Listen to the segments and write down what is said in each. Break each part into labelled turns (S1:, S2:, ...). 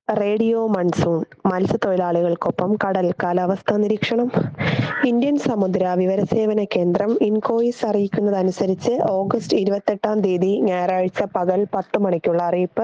S1: radio monsoon മത്സ്യത്തൊഴിലാളികൾക്കൊപ്പം കടൽ കാലാവസ്ഥാ നിരീക്ഷണം ഇന്ത്യൻ സമുദ്ര വിവരസേവന കേന്ദ്രം ഇൻകോയിസ് അറിയിക്കുന്നതനുസരിച്ച് ഓഗസ്റ്റ് ഇരുപത്തെട്ടാം തീയതി ഞായറാഴ്ച പകൽ പത്ത് മണിക്കുള്ള അറിയിപ്പ്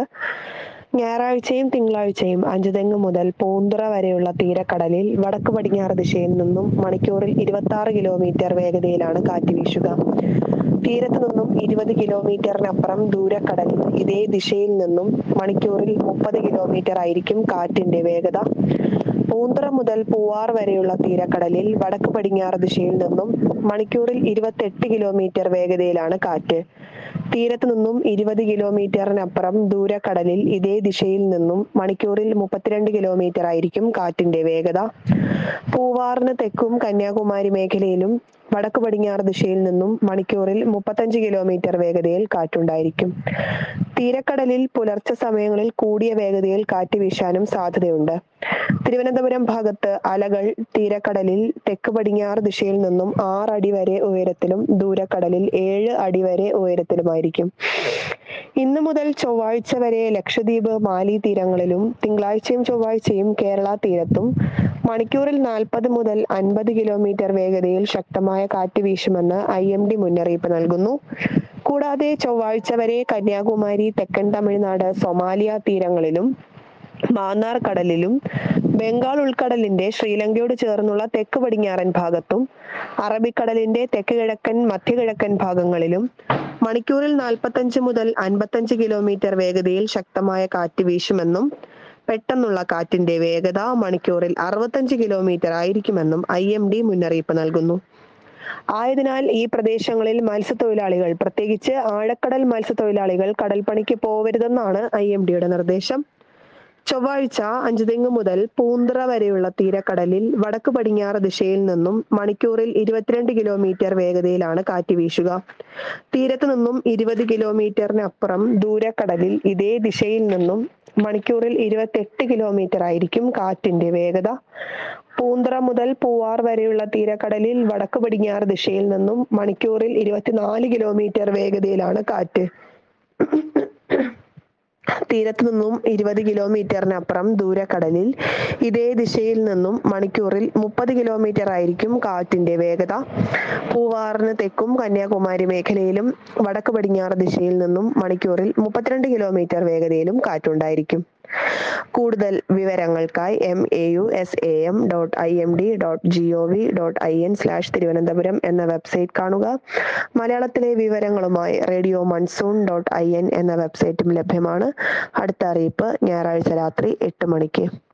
S1: ഞായറാഴ്ചയും തിങ്കളാഴ്ചയും അഞ്ചുതെങ്ങ് മുതൽ പൂന്തുറ വരെയുള്ള തീരക്കടലിൽ വടക്ക് പടിഞ്ഞാറ് ദിശയിൽ നിന്നും മണിക്കൂറിൽ ഇരുപത്തി ആറ് കിലോമീറ്റർ വേഗതയിലാണ് കാറ്റ് വീശുക തീരത്ത് നിന്നും ഇരുപത് കിലോമീറ്ററിനപ്പുറം ദൂരക്കടലിൽ ഇതേ ദിശയിൽ നിന്നും മണിക്കൂറിൽ മുപ്പത് കിലോമീറ്റർ ആയിരിക്കും കാറ്റിന്റെ വേഗത പൂന്തുറ മുതൽ പൂവാർ വരെയുള്ള തീരക്കടലിൽ വടക്ക് പടിഞ്ഞാറ് ദിശയിൽ നിന്നും മണിക്കൂറിൽ ഇരുപത്തെട്ട് കിലോമീറ്റർ വേഗതയിലാണ് കാറ്റ് തീരത്ത് നിന്നും ഇരുപത് കിലോമീറ്ററിനപ്പുറം ദൂരക്കടലിൽ ഇതേ ദിശയിൽ നിന്നും മണിക്കൂറിൽ മുപ്പത്തിരണ്ട് കിലോമീറ്റർ ആയിരിക്കും കാറ്റിന്റെ വേഗത പൂവാറിന് തെക്കും കന്യാകുമാരി മേഖലയിലും വടക്ക് പടിഞ്ഞാറ് ദിശയിൽ നിന്നും മണിക്കൂറിൽ മുപ്പത്തഞ്ച് കിലോമീറ്റർ വേഗതയിൽ കാറ്റുണ്ടായിരിക്കും തീരക്കടലിൽ പുലർച്ചെ സമയങ്ങളിൽ കൂടിയ വേഗതയിൽ കാറ്റ് വീശാനും സാധ്യതയുണ്ട് തിരുവനന്തപുരം ഭാഗത്ത് അലകൾ തീരക്കടലിൽ തെക്ക് പടിഞ്ഞാറ് ദിശയിൽ നിന്നും ആറടി വരെ ഉയരത്തിലും ദൂരക്കടലിൽ ഏഴ് അടി വരെ ഉയരത്തിലുമായിരിക്കും ഇന്നു മുതൽ ചൊവ്വാഴ്ച വരെ ലക്ഷദ്വീപ് മാലി തീരങ്ങളിലും തിങ്കളാഴ്ചയും ചൊവ്വാഴ്ചയും കേരള തീരത്തും മണിക്കൂറിൽ നാൽപ്പത് മുതൽ അൻപത് കിലോമീറ്റർ വേഗതയിൽ ശക്തമായ കാറ്റ് വീശുമെന്ന് ഐ എം ഡി മുന്നറിയിപ്പ് നൽകുന്നു കൂടാതെ ചൊവ്വാഴ്ച വരെ കന്യാകുമാരി തെക്കൻ തമിഴ്നാട് സൊമാലിയ തീരങ്ങളിലും മാന്നാർ കടലിലും ബംഗാൾ ഉൾക്കടലിന്റെ ശ്രീലങ്കയോട് ചേർന്നുള്ള തെക്ക് പടിഞ്ഞാറൻ ഭാഗത്തും അറബിക്കടലിന്റെ തെക്ക് കിഴക്കൻ മധ്യകിഴക്കൻ ഭാഗങ്ങളിലും മണിക്കൂറിൽ നാൽപ്പത്തഞ്ച് മുതൽ അൻപത്തഞ്ച് കിലോമീറ്റർ വേഗതയിൽ ശക്തമായ കാറ്റ് വീശുമെന്നും പെട്ടെന്നുള്ള കാറ്റിന്റെ വേഗത മണിക്കൂറിൽ അറുപത്തഞ്ച് കിലോമീറ്റർ ആയിരിക്കുമെന്നും ഐ എം ഡി മുന്നറിയിപ്പ് നൽകുന്നു ആയതിനാൽ ഈ പ്രദേശങ്ങളിൽ മത്സ്യത്തൊഴിലാളികൾ പ്രത്യേകിച്ച് ആഴക്കടൽ മത്സ്യത്തൊഴിലാളികൾ കടൽപ്പണിക്ക് പോവരുതെന്നാണ് ഐ എം ഡിയുടെ നിർദ്ദേശം ചൊവ്വാഴ്ച അഞ്ചുതെങ്ങ് മുതൽ പൂന്തറ വരെയുള്ള തീരക്കടലിൽ വടക്ക് പടിഞ്ഞാറ് ദിശയിൽ നിന്നും മണിക്കൂറിൽ ഇരുപത്തിരണ്ട് കിലോമീറ്റർ വേഗതയിലാണ് കാറ്റ് വീശുക തീരത്ത് നിന്നും ഇരുപത് കിലോമീറ്ററിനപ്പുറം ദൂരക്കടലിൽ ഇതേ ദിശയിൽ നിന്നും മണിക്കൂറിൽ ഇരുപത്തെട്ട് കിലോമീറ്റർ ആയിരിക്കും കാറ്റിന്റെ വേഗത പൂന്തറ മുതൽ പൂവാർ വരെയുള്ള തീരക്കടലിൽ വടക്ക് പടിഞ്ഞാറ് ദിശയിൽ നിന്നും മണിക്കൂറിൽ ഇരുപത്തിനാല് കിലോമീറ്റർ വേഗതയിലാണ് കാറ്റ് തീരത്ത് നിന്നും ഇരുപത് കിലോമീറ്ററിനപ്പുറം ദൂരക്കടലിൽ ഇതേ ദിശയിൽ നിന്നും മണിക്കൂറിൽ മുപ്പത് കിലോമീറ്റർ ആയിരിക്കും കാറ്റിന്റെ വേഗത പൂവാറിന് തെക്കും കന്യാകുമാരി മേഖലയിലും വടക്ക് പടിഞ്ഞാറ് ദിശയിൽ നിന്നും മണിക്കൂറിൽ മുപ്പത്തിരണ്ട് കിലോമീറ്റർ വേഗതയിലും കാറ്റുണ്ടായിരിക്കും കൂടുതൽ വിവരങ്ങൾക്കായി M A U S A M dot I M D dot G O V dot I N slash Thiruvananthapuram എന്ന വെബ്സൈറ്റ് കാണുക മലയാളത്തിലെ വിവരങ്ങളുമായി radio monsoon dot I N എന്ന വെബ്സൈറ്റും ലഭ്യമാണ് അടുത്ത അറിയിപ്പ് ഞായറാഴ്ച രാത്രി എട്ട് മണിക്ക്